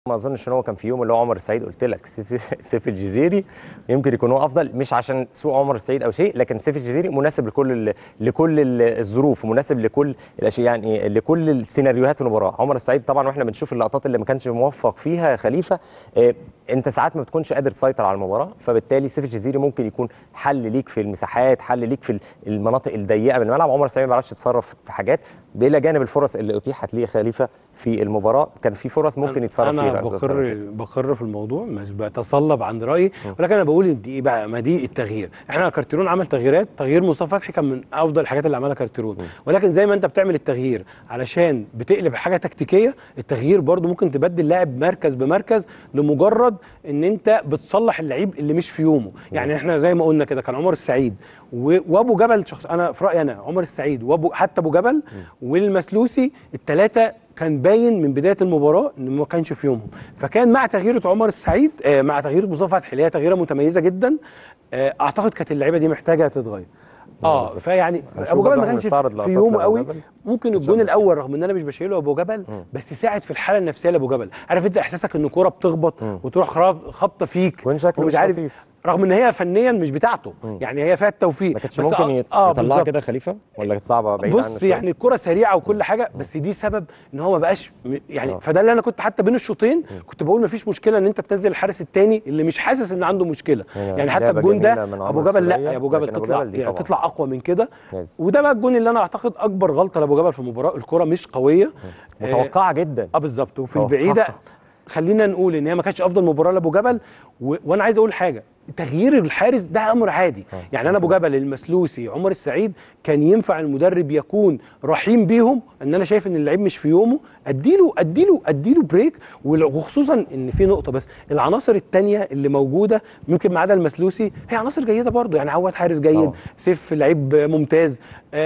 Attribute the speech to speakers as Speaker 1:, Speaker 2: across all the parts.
Speaker 1: ما اظنش ان هو كان في يوم اللي هو عمر السعيد قلت لك سيف سيف الجزيري يمكن يكون هو افضل مش عشان سوء عمر السعيد او شيء لكن سيف الجزيري مناسب لكل ال لكل ال الظروف ومناسب لكل الاشياء يعني لكل السيناريوهات في المباراه عمر السعيد طبعا واحنا بنشوف اللقطات اللي ما كانش موفق فيها خليفه آه، انت ساعات ما بتكونش قادر تسيطر على المباراه فبالتالي سيف الجزيري ممكن يكون حل ليك في المساحات حل ليك في المناطق الضيقه من الملعب عمر السعيد ما بيعرفش يتصرف في حاجات بلا جانب الفرص اللي اتيحت ليه خليفه في المباراه كان في فرص ممكن يتصرف
Speaker 2: انا
Speaker 1: فيها
Speaker 2: بقر بقر في الموضوع مش بتصلب عن رايي ولكن انا بقول ان دي ايه بقى ما دي التغيير احنا كارتيرون عمل تغييرات تغيير مصطفى فتحي كان من افضل الحاجات اللي عملها كارتيرون ولكن زي ما انت بتعمل التغيير علشان بتقلب حاجه تكتيكيه التغيير برضو ممكن تبدل لاعب مركز بمركز لمجرد ان انت بتصلح اللعيب اللي مش في يومه يعني احنا زي ما قلنا كده كان عمر السعيد و- وابو جبل شخص انا في رايي انا عمر السعيد وابو حتى ابو جبل والمسلوسي الثلاثه كان باين من بدايه المباراه ان ما كانش في يومهم فكان مع تغييره عمر السعيد آه مع تغيير مصطفى فتحي اللي هي تغييره متميزه جدا آه اعتقد كانت اللعيبه دي محتاجه تتغير اه
Speaker 1: بالظبط.
Speaker 2: فيعني
Speaker 1: هنشوف
Speaker 2: ابو جبل
Speaker 1: برضه
Speaker 2: ما كانش
Speaker 1: هنستعرض
Speaker 2: في
Speaker 1: لقطات
Speaker 2: يومه
Speaker 1: لأبو
Speaker 2: قوي
Speaker 1: جبل.
Speaker 2: ممكن
Speaker 1: إن شاء
Speaker 2: الجون
Speaker 1: الله
Speaker 2: الاول رغم ان انا مش بشيله ابو جبل بس ساعد في الحاله النفسيه لابو جبل عارف انت احساسك ان الكوره بتخبط وتروح خراب- خابطه فيك
Speaker 1: جون شكله
Speaker 2: ومش
Speaker 1: مش
Speaker 2: عارف
Speaker 1: لطيف.
Speaker 2: رغم ان هي فنيا مش بتاعته يعني هي فيها التوفيق
Speaker 1: ما كانتش
Speaker 2: بس
Speaker 1: ممكن
Speaker 2: آه-
Speaker 1: يت-
Speaker 2: آه
Speaker 1: يطلعها
Speaker 2: بالظبط.
Speaker 1: كده خليفه ولا كانت صعبه بعيد عنه
Speaker 2: بص
Speaker 1: شوية؟
Speaker 2: يعني الكرة سريعة وكل حاجة بس دي سبب ان هو ما بقاش م- يعني
Speaker 1: آه.
Speaker 2: فده اللي انا كنت حتى بين الشوطين كنت بقول ما فيش مشكلة ان انت تنزل الحارس الثاني اللي مش حاسس ان عنده مشكلة
Speaker 1: يعني
Speaker 2: يعني حتى
Speaker 1: لعبة
Speaker 2: الجون ده
Speaker 1: جميلة من
Speaker 2: ابو
Speaker 1: عمرو
Speaker 2: جبل لا
Speaker 1: السولية،
Speaker 2: يا ابو جبل
Speaker 1: لكن أبو
Speaker 2: تطلع
Speaker 1: جبل دي
Speaker 2: يعني
Speaker 1: طبعاً.
Speaker 2: تطلع اقوى من كده
Speaker 1: لازم.
Speaker 2: وده بقى الجون اللي انا اعتقد اكبر غلطة لابو جبل في المباراة الكرة مش قوية آه،
Speaker 1: متوقعه جدا
Speaker 2: اه بالظبط وفي
Speaker 1: أه.
Speaker 2: البعيده خلينا نقول ان هي ما كانتش افضل مباراه لابو جبل و... وانا عايز اقول حاجه تغيير الحارس ده امر عادي
Speaker 1: أه.
Speaker 2: يعني انا ابو جبل المسلوسي عمر السعيد كان ينفع المدرب يكون رحيم بيهم ان انا شايف ان اللعيب مش في يومه اديله اديله اديله بريك ول- وخصوصا ان في نقطه بس العناصر الثانيه اللي موجوده ممكن ما عدا المسلوسي هي عناصر جيده برضو يعني عواد حارس جيد
Speaker 1: طبعا.
Speaker 2: سيف لعيب ممتاز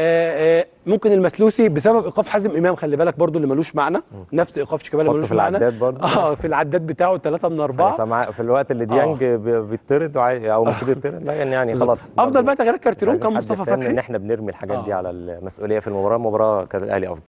Speaker 2: آه آه ممكن المسلوسي بسبب ايقاف حازم امام خلي بالك برضو اللي ملوش معنى نفس ايقاف شيكابالا
Speaker 1: حطه
Speaker 2: ملوش
Speaker 1: في
Speaker 2: معنى
Speaker 1: العداد برضو.
Speaker 2: اه في العداد بتاعه ثلاثة من
Speaker 1: يعني
Speaker 2: أربعة
Speaker 1: سامع- في الوقت اللي ديانج بي- بيطرد وعاي- او المفروض يطرد لا يعني يعني خلاص
Speaker 2: أفضل بقى تغييرات
Speaker 1: مش
Speaker 2: كارتيرون
Speaker 1: عايزين
Speaker 2: كان
Speaker 1: حد
Speaker 2: مصطفى
Speaker 1: يفتن ان
Speaker 2: فتحي
Speaker 1: احنا بنرمي الحاجات دي
Speaker 2: آه.
Speaker 1: على المسؤوليه في المباراه المباراه كان الاهلي افضل